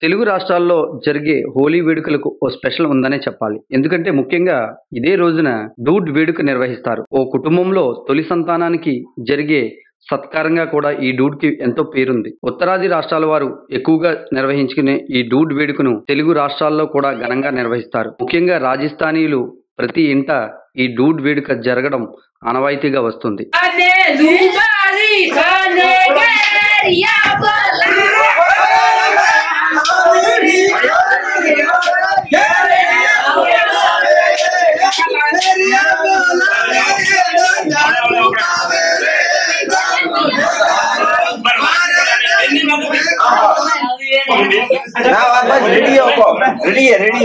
తెలుగు రాష్ట్రాల్లో జరిగే హోలీ వేడుకలకు ఓ స్పెషల్ ఉందనే చెప్పాలి ఎందుకంటే ముఖ్యంగా ఇదే రోజున డూడ్ వేడుక నిర్వహిస్తారు ఓ కుటుంబంలో తొలి సంతానానికి జరిగే సత్కారంగా కూడా ఈ డూడ్ కి ఎంతో పేరుంది ఉత్తరాది రాష్ట్రాల వారు ఎక్కువగా నిర్వహించుకునే ఈ డూడ్ వేడుకను తెలుగు రాష్ట్రాల్లో కూడా ఘనంగా నిర్వహిస్తారు ముఖ్యంగా రాజస్థానీయులు ప్రతి ఇంట ఈ డూడ్ వేడుక జరగడం ఆనవాయితీగా వస్తుంది Ane Zubari Kane Geria ready అవ్వకో రెడీ రెడీ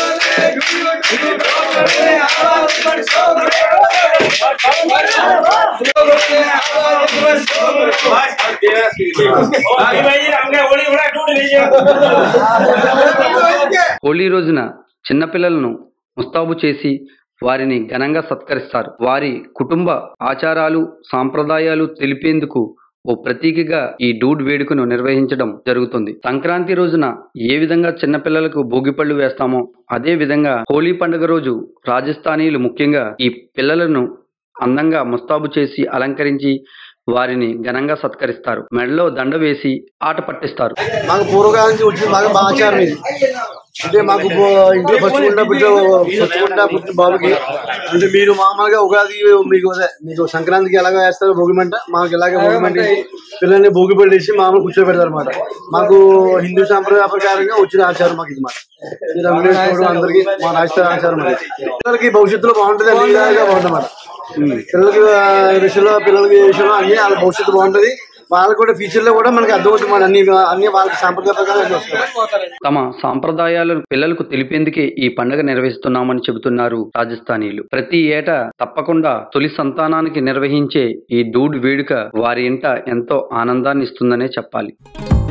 హోలీ రోజున చిన్నపిల్లలను ముస్తాబు చేసి వారిని ఘనంగా సత్కరిస్తారు వారి కుటుంబ ఆచారాలు సాంప్రదాయాలు తెలిపేందుకు ఓ ప్రతీకగా ఈ డూడ్ వేడుకను నిర్వహించడం జరుగుతుంది సంక్రాంతి రోజున ఏ విధంగా చిన్నపిల్లలకు భోగిపళ్ళు వేస్తామో అదే విధంగా హోలీ పండుగ రోజు రాజస్థానీయులు ముఖ్యంగా ఈ పిల్లలను అందంగా ముస్తాబు చేసి అలంకరించి వారిని ఘనంగా సత్కరిస్తారు మెడలో దండ వేసి ఆట పట్టిస్తారు మాకు పూర్వకాలం నుంచి వచ్చిన బాగా బాగా ఆచారం ఇది అంటే మాకు బో- ఇంట్లో ఫస్ట్ గుండా పుట్టిన ఫస్ట్ గుండా పుట్టిన బాబుకి అంటే మీరు మామూలుగా ఉగాది మీకు అదే మీకు సంక్రాంతికి ఎలాగ వేస్తారు భోగిమంట మాకు ఇలాగే భోగిమంట వేసి పిల్లల్ని భోగి పళ్ళు వేసి మామూలు కూర్చోబెడతారు అనమాట మాకు హిందూ సాంప్రదాయ ప్రకారంగా వచ్చిన ఆచారం మాకు ఇది మాట ఇది రంగులేసుకోవడం అందరికి మా రాజస్థాన్ ఆచారం అది పిల్లలకి భవిష్యత్తులో బాగుంటుంది అన్ని విధాలుగా బాగుంటుంది అన్నమాట పిల్లలకి ఆ, విషయంలో పిల్లలకి విషయంలో అన్ని వాళ్ళ భవిష్యత్తు బాగుంటది వాళ్ళకి కూడా ఫ్యూచర్ లో కూడా మనకి అర్థమవుతుంది మన అన్ని అన్ని వాళ్ళకి సాంప్రదాయ ప్రకారం అన్ని వస్తాయి తమ సాంప్రదాయాలను పిల్లలకు తెలిపేందుకే ఈ పండుగ నిర్వహిస్తున్నామని చెబుతున్నారు రాజస్థానీయులు ప్రతి ఏటా తప్పకుండా తొలి సంతానానికి నిర్వహించే ఈ డూడ్ వేడుక వారి ఇంట ఎంతో ఆనందాన్ని ఇస్తుందనే చెప్పాలి